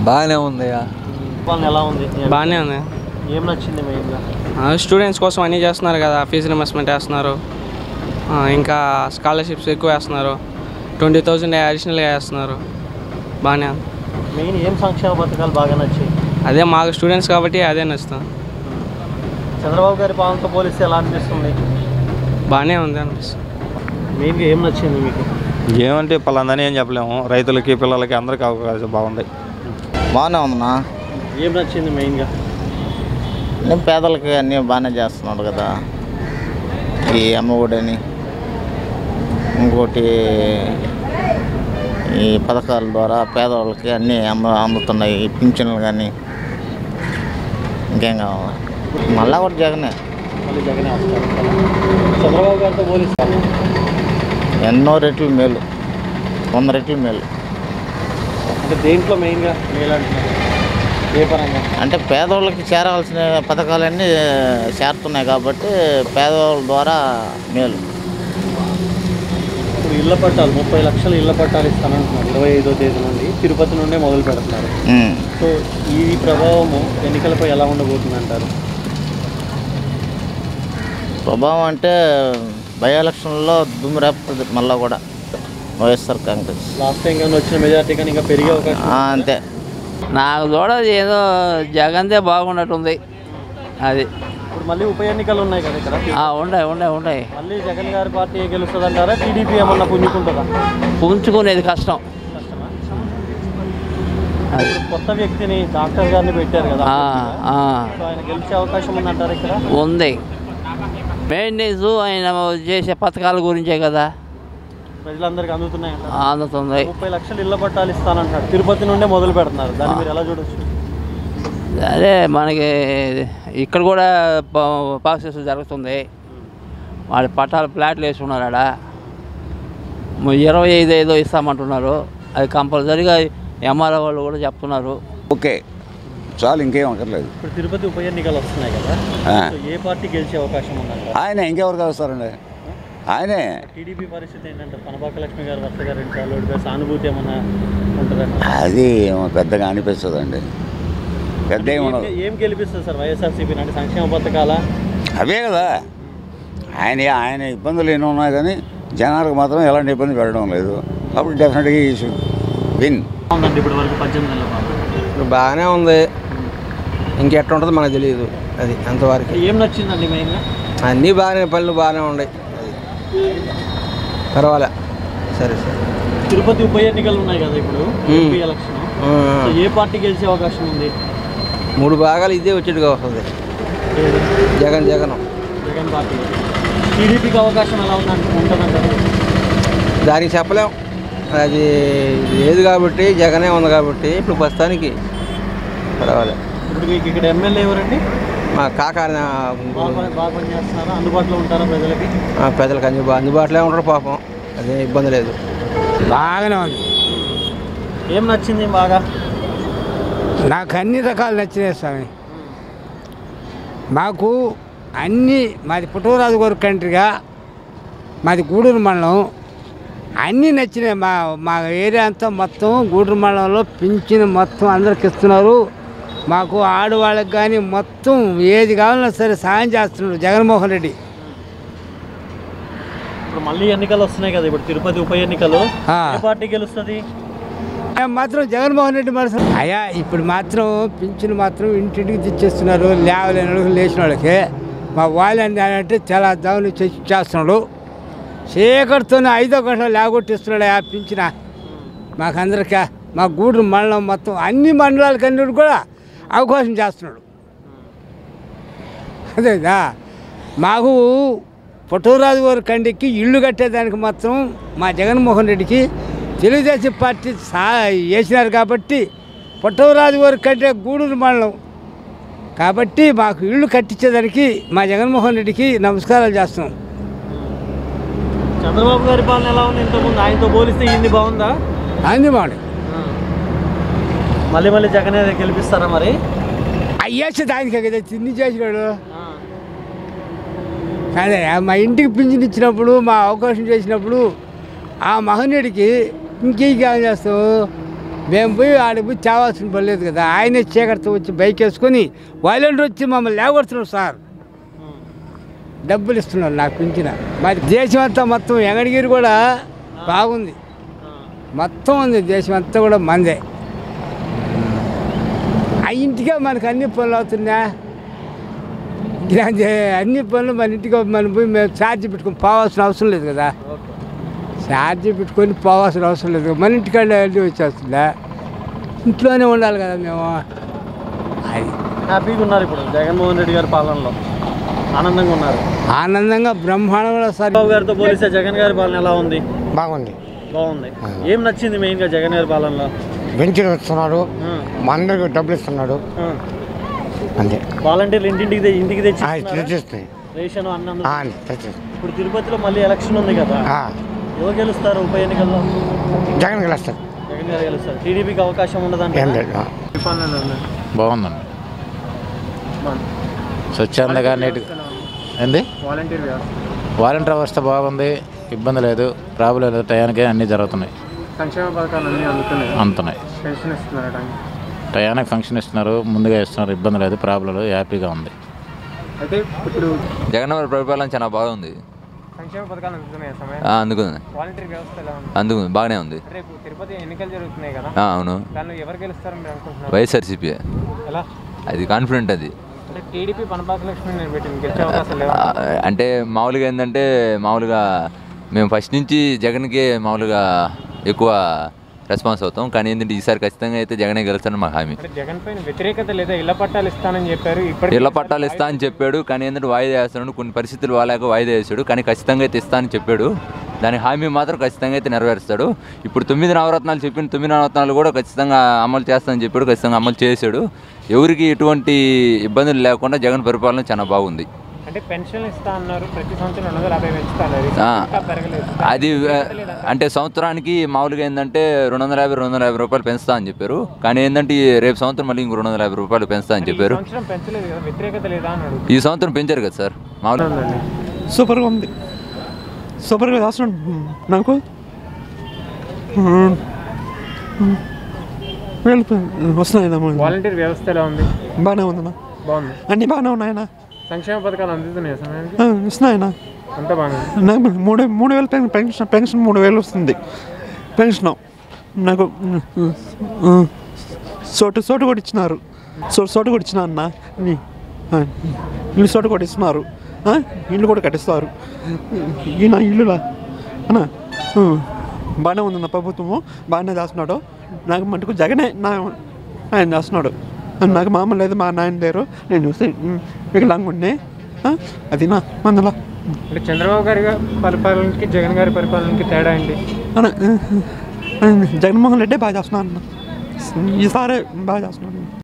బాగానే ఉందయ్యా వాళ్ళని ఎలా ఉంది బాగానే ఉంది ఏం నచ్చింది మెయిన్గా స్టూడెంట్స్ కోసం అన్నీ చేస్తున్నారు కదా ఫీజు రిమర్స్మెంట్ వేస్తున్నారు ఆ, ఇంకా స్కాలర్షిప్స్ ఎక్కువ వేస్తున్నారు ట్వంటీ థౌజండ్ అడిషనల్గా వేస్తున్నారు బాగానే ఉంది మెయిన్ ఏం సంక్షేమ పథకాలు బాగా నచ్చాయి అదే మాకు స్టూడెంట్స్ కాబట్టి అదే నచ్చుతుంది చంద్రబాబు గారి పాలనతో పోలిస్తే ఎలా అనిపిస్తుంది బాగానే ఉంది అనిపిస్తుంది మెయిన్గా ఏం నచ్చింది మీకు ఏమంటే పలాందని ఏం చెప్పలేము రైతులకి పిల్లలకి అందరికీ అవకాశం బాగుంది బాగానే ఉందన్నా ఏం నచ్చింది మెయిన్గా నేను పేదలకి అన్నీ బాగానే చేస్తున్నాడు కదా ఈ అమ్మఒడని ఇంకోటి ఈ పథకాల ద్వారా పేదవాళ్ళకి అన్నీ అమ్మ అందుతున్నాయి ఈ పింఛన్లు కానీ ఇంకేం కావాలి మళ్ళా కూడా జగనే మళ్ళీ జగనే వస్తారు చంద్రబాబు గారితో పోలిస్తాను ఎన్నో రెట్లు మేలు వంద రెట్లు మేలు అంటే దేంట్లో మెయిన్గా మేలు అంటున్నారు ఏ పరంగా అంటే పేదవాళ్ళకి చేరవలసిన పథకాలన్నీ చేరుతున్నాయి కాబట్టి పేదవాళ్ళ ద్వారా మేలు ఇప్పుడు ఇళ్ల పట్టాలు ముప్పై లక్షలు ఇళ్ల పట్టాలు ఇస్తానంటున్నారు ఇరవై ఐదో తేదీ నుండి తిరుపతి నుండే మొదలు పెడుతున్నారు ఉమ్. సో ఈ ప్రభావము ఎన్నికలపై ఎలా ఉండబోతుంది అంటారు ప్రభావం అంటే బై ఎలక్షన్లో దుమ్ము రేపుతుంది మళ్ళా కూడా వైఎస్ఆర్ కాంగ్రెస్ లాస్ట్ టైం కానీ వచ్చిన మెజార్టీ కానీ ఇంకా పెరిగే అవకాశం ఆ, అంతే నాకు చూడ ఏదో జగన్దే బాగున్నట్టుంది అది ఇప్పుడు మళ్ళీ ఉప ఎన్నికలు ఉన్నాయి కదా ఇక్కడ ఆ, ఉన్నాయి ఉన్నాయి ఉన్నాయి మళ్ళీ జగన్ గారి పార్టీ గెలుస్తుంది అంటారా టీడీపీ ఏమన్నా పుంజుకుంటుందా పుంజుకునేది కష్టం కష్టమా ఇప్పుడు కొత్త వ్యక్తిని డాక్టర్ గారిని పెట్టారు కదా ఆ, ఆ, సో ఆయన గెలిచే అవకాశం ఉందంటారా ఇక్కడ ఉంది మెయింటెనెన్స్ ఆయన చేసే పథకాల గురించే కదా ప్రజలందరికీ అందుతున్నాయంట అందుతుంది ముప్పై లక్షలు ఇళ్ల పట్టాలు ఇస్తానంటాడు తిరుపతి నుండే మొదలు పెడుతున్నారు దాన్ని మీరు ఎలా చూడొచ్చు అదే మనకి ఇక్కడ కూడా ప్రాసెస్ జరుగుతుంది వాళ్ళ పట్టాలు ప్లాట్లు వేసుకున్నారు ఆడ మ- ఇరవై ఐదు ఐదో ఇస్తామంటున్నారు అది కంపల్సరీగా ఎంఆర్ఓ వాళ్ళు కూడా చెప్తున్నారు ఓకే చాలు ఇంకేం అక్కర్లేదు ఇప్పుడు తిరుపతి ఉప ఎన్నికలు వస్తున్నాయి కదా ఆ. సో ఏ పార్టీ గెలిచే అవకాశం ఉందంటారు ఆయన ఇంకెవరు కలుస్తారండి ఆయనే టీడీపీ పరిస్థితి ఏంటంటే పనబాక లక్ష్మి గారు వరుసగా రెండు సార్లు ఓడిపోయి సానుభూతి ఏమన్నా ఉంటుందంట అది ఏమో పెద్దగా అనిపిస్తుందండి పెద్ద ఏమి ఉండదు ఏం- ఏం గెలిపిస్తుంది సార్ వైఎస్ఆర్సీపీ అంటే సంక్షేమ పథకాల అవే కదా ఆయన ఆయన ఇబ్బందులు ఎన్నో ఉన్నాయి కానీ జనాలకు మాత్రం ఎలాంటి ఇబ్బంది పెట్టడం లేదు అప్పుడు డెఫినెట్గా ఈ విన్ ఉందండి ఇప్పుడు వరకు పద్దెనిమిది నెలల పాలన. ఇప్పుడు బాగానే ఉంది ఇంకెట్లా ఉంటుందో మనకు తెలియదు అది అంతవరకు ఏం నచ్చిందండి మెయిన్గా అన్నీ బాగానే పనులు బాగానే ఉన్నాయి పర్వాలే సరే సరే తిరుపతి ఉప ఎన్నికలు ఉన్నాయి కదా ఇప్పుడు ఎంపీ ఎలక్షన్ సో ఏ పార్టీ గెలిచే అవకాశం ఉంది మూడు భాగాలు ఇదే వచ్చేట్టుగా వస్తుంది ఏది? జగన్ జగన్ జగన్ పార్టీ టీడీపీకి అవకాశం ఎలా ఉందంటే ఉంటుందంటారు దానికి చెప్పలేం అది లేదు కాబట్టి జగనే ఉంది కాబట్టి ఇప్పుడు ప్రస్తుతానికి పర్వాలే ఇప్పుడు మీకు ఇక్కడ ఎమ్మెల్యే ఎవరండి మా కాక బాగా పని- బాగా పనిచేస్తున్నారా అందుబాటులో ఉంటారా ప్రజలకి పెద్దలకు అందు అందుబాటులో ఉంటారు పాపం అదే ఇబ్బంది లేదు బాగానే ఉంది ఏం నచ్చింది బాగా నాకు అన్ని రకాలు నచ్చినాయి స్వామి మాకు అన్ని మాది పుట్టవరాజు గారి కంట్రీగా మాది గూడూరు మండలం అన్నీ నచ్చినాయి మా మా ఏరియా అంతా మొత్తం గూడూరు మండలంలో పింఛన్ మొత్తం అందరికి ఇస్తున్నారు మాకు ఆడవాళ్ళకి కానీ మొత్తం ఏది కావాలన్నా సరే సాయం చేస్తున్నాడు జగన్మోహన్ రెడ్డి ఇప్పుడు మళ్ళీ ఎన్నికలు వస్తున్నాయి కదా ఇప్పుడు తిరుపతి ఉప ఎన్నికలు ఆ. ఏ పార్టీ గెలుస్తుంది మేము మాత్రం జగన్మోహన్ రెడ్డి మనసు అయ్యా ఇప్పుడు మాత్రం పింఛను మాత్రం ఇంటింటికి తెచ్చేస్తున్నారు లేవలేని వాళ్ళకి లేచిన వాళ్ళకి మా వాళ్ళని అంటే చాలా దావులు చేస్తున్నాడు చీకటితోనే ఐదో గంటలు లేగొట్టిస్తున్నాడు ఆ పింఛన మాకందరికీ మా గూడూరు మండలం మొత్తం అన్ని మండలాలకి అన్నిటి కూడా అవకాశం చేస్తున్నాడు అదేదా మాకు పుట్టూరాజు గారి కండికి ఇల్లు కట్టేదానికి మాత్రం మా జగన్మోహన్ రెడ్డికి తెలుగుదేశం పార్టీ సా వేసినారు కాబట్టి పుట్టవరాజు గారి కంటే గూడూరు మండలం కాబట్టి మాకు ఇల్లు కట్టించేదానికి మా జగన్మోహన్ రెడ్డికి నమస్కారాలు చేస్తున్నాం చంద్రబాబు గారి పాలన ఎలా ఉంది ఇంతకుముందు ఆయనతో పోలిస్తే ఇన్ని బాగుందా అంది మాడు మళ్ళీ మళ్ళీ జగన్ గెలిపిస్తారా మరి అయ్యేసి దానికే కదా తిండి చేసినాడు అదే మా ఇంటికి పింఛన్ ఇచ్చినప్పుడు మా అవకాశం చేసినప్పుడు ఆ మహనీయుడికి ఇంకేం కావాలి చేస్తావు మేము పోయి ఆడికి పోయి తేవాల్సిన పని లేదు కదా ఆయనే చీకటితో వచ్చి బైక్ వేసుకొని వాలంటీర్ వచ్చి మమ్మల్ని లేకొడుతున్నారు సార్ డబ్బులు ఇస్తున్నారు నాకు పింఛన మరి దేశం అంతా మొత్తం ఎంగడిగిరి కూడా బాగుంది మొత్తం ఉంది దేశం అంతా కూడా మందే ఆ ఇంటికే మనకు అన్ని పనులు అవుతున్నా ఇలాంటి అన్ని పనులు మన ఇంటికి మనం పోయి మేము ఛార్జీ పెట్టుకొని పోవాల్సిన అవసరం లేదు కదా ఛార్జీ పెట్టుకొని పోవాల్సిన అవసరం లేదు కదా. మన ఇంటికాడ వెళ్ళి వచ్చేస్తుందా ఇంట్లోనే ఉండాలి కదా మేము అది హ్యాపీగా ఉన్నారు ఇప్పుడు జగన్మోహన్ రెడ్డి గారి పాలనలో ఆనందంగా ఉన్నారు ఆనందంగా బ్రహ్మాండంగా సార్ బాబు గారితో పోలిస్తే జగన్ గారి పాలన ఎలా ఉంది బాగుంది బాగుంది ఏం నచ్చింది మెయిన్గా జగన్ గారి పాలనలో పెన్షన్ ఇస్తున్నాడు ఉం, మా అందరికి డబ్బులు ఇస్తున్నాడు ఉం. అంతే వాలంటీర్లు ఇంటింటికి తె- ఇంటికి తెచ్చి ఆ, ఇస్తున్నారా? తెచ్చిస్తున్నాయి రేషన్ అన్నం ఆ, తెచ్చిస్తున్నాయి. ఇప్పుడు తిరుపతిలో మళ్ళీ ఎలక్షన్ ఉంది కదా ఆ, ఎవరు గెలుస్తారు ఉప ఎన్నికల్లో జగన్ గెలుస్తాడు జగన్ గారు గెలుస్తారు టీడీపీకి అవకాశం ఉండదంట ఏం లేదు ఆ. బాగుందండి స్వచ్ఛందంగా నీట్గా ఏంది వాలంటీర్ వ్యవస్థ వాలంటీర్ వ్యవస్థ బాగుంది ఇబ్బంది లేదు ప్రాబ్లం లేదు టయానికి అన్నీ జరుగుతున్నాయి సంక్షేమ పథకాలు అన్నీ అందుతున్నాయి అందుతున్నాయి పెన్షన్ ఇస్తున్నారు టయానికి ఫంక్షన్ ఇస్తున్నారు ముందుగా ఇస్తున్నారు ఇబ్బంది లేదు ప్రాబ్లం లేదు హ్యాపీగా ఉంది అయితే ఇప్పుడు జగన్ గారి పరిపాలన చాలా బాగుంది సంక్షేమ పథకాలు అందుతున్నాయి సమయం ఆ, అందుకుంది వాలంటీర్ వ్యవస్థ ఎలా ఉంది అందుకుంది బాగానే ఉంది రేపు తిరుపతి ఎన్నికలు జరుగుతున్నాయి కదా ఆ, అవును దానిలో ఎవరు గెలుస్తారని మీరు అనుకుంటున్నారు వైఎస్ఆర్సీపీ ఎలా అది కాన్ఫిడెంట్ అది అంటే టీడీపీ పనపాక లక్ష్మి నిలబెట్టింది గెలిచే అవకాశం లేవు ఆ, అంటే మామూలుగా ఏంటంటే మామూలుగా మేము ఫస్ట్ నుంచి జగన్కి మామూలుగా ఎక్కువ రెస్పాన్స్ అవుతాం కానీ ఏంటంటే ఈసారి ఖచ్చితంగా అయితే జగనే గెలుస్తారని మా హామీ అంటే జగన్ పైన వ్యతిరేకత లేదా ఇళ్ల పట్టాలు ఇస్తానని చెప్పారు ఇప్పటికీ ఇళ్ల పట్టాలు ఇస్తా అని చెప్పాడు కానీ ఏంటంటే వాయిదా వేస్తున్నాడు కొన్ని పరిస్థితులు వాళ్ళక వాయిదా వేసాడు కానీ ఖచ్చితంగా అయితే ఇస్తా అని చెప్పాడు దాని హామీ మాత్రం ఖచ్చితంగా అయితే నెరవేరుస్తాడు ఇప్పుడు తొమ్మిది నవరత్నాలు చెప్పిన తొమ్మిది నవరత్నాలు కూడా ఖచ్చితంగా అమలు చేస్తానని చెప్పాడు ఖచ్చితంగా అమలు చేశాడు ఎవరికి ఎటువంటి ఇబ్బందులు లేకుండా జగన్ పరిపాలన చాలా బాగుంది అంటే పెన్షన్ ఇస్తా అన్నారు ప్రతి సంవత్సరం రెండు వందల యాభై పెంచుతున్నారు ఆ, ఇంకా పెరగలేదు అది ఆ, అంటే సంవత్సరానికి మామూలుగా ఏంటంటే రెండు వందల యాభై రెండు వందల యాభై రూపాయలు పెంచుతా అని చెప్పారు కానీ ఏంటంటే ఈ రేపు సంవత్సరం మళ్ళీ ఇంకో రెండు వందల యాభై రూపాయలు పెంచుతా అని ఈ చెప్పారు సంవత్సరం పెంచలేదు కదా వ్యతిరేకత లేదా అని అడుగుతున్నారు. ఈ సంవత్సరం పెంచారు కదా సార్ మామూలుగా సూపర్గా ఉంది సూపర్గా రాస్తున్నాడు నాకు వెళ్ళి వస్తున్నాయి వాలంటీర్ వ్యవస్థ ఎలా ఉంది బాగానే ఉందన్నా బాగుంది అన్నీ బాగానే ఉన్నాయన్నా సంక్షేమ పథకాలు అందుతున్నాయి సమయానికి ఆ, ఇస్తున్నాయన్నా అంత బాగుంది నాకు మూడు మూడు వేలు పెన్- పెన్షన్ పెన్షన్ మూడు వేలు వస్తుంది పెన్షన్ నాకు ఆ, చోటు చోటు కూడా ఇచ్చినారు చోటు చోటు కూడా ఇచ్చిన అన్న నీ, ఆ, ఇల్లు చోటు కూడా ఇస్తున్నారు ఆ, ఇల్లు కూడా కట్టిస్తారు ఈయన ఇల్లులా అన్న ఆ, బాగానే ఉంది నా ప్రభుత్వము బాగానే చేస్తున్నాడు నాకు మటుకు జగనే నా ఆయన చేస్తున్నాడు నాకు మామ లేదు మా నాయన లేరు నేను చూస్తే ఉమ్, వికలాంగుడిని ఆ, అది నా మందలా అంటే చంద్రబాబు గారి పరిపాలనకి జగన్ గారి పరిపాలనకి తేడా ఏంటి అన్న జగన్మోహన్ రెడ్డి బాగా చేస్తున్నాను అన్న ఈసారి బాగా చేస్తున్నాను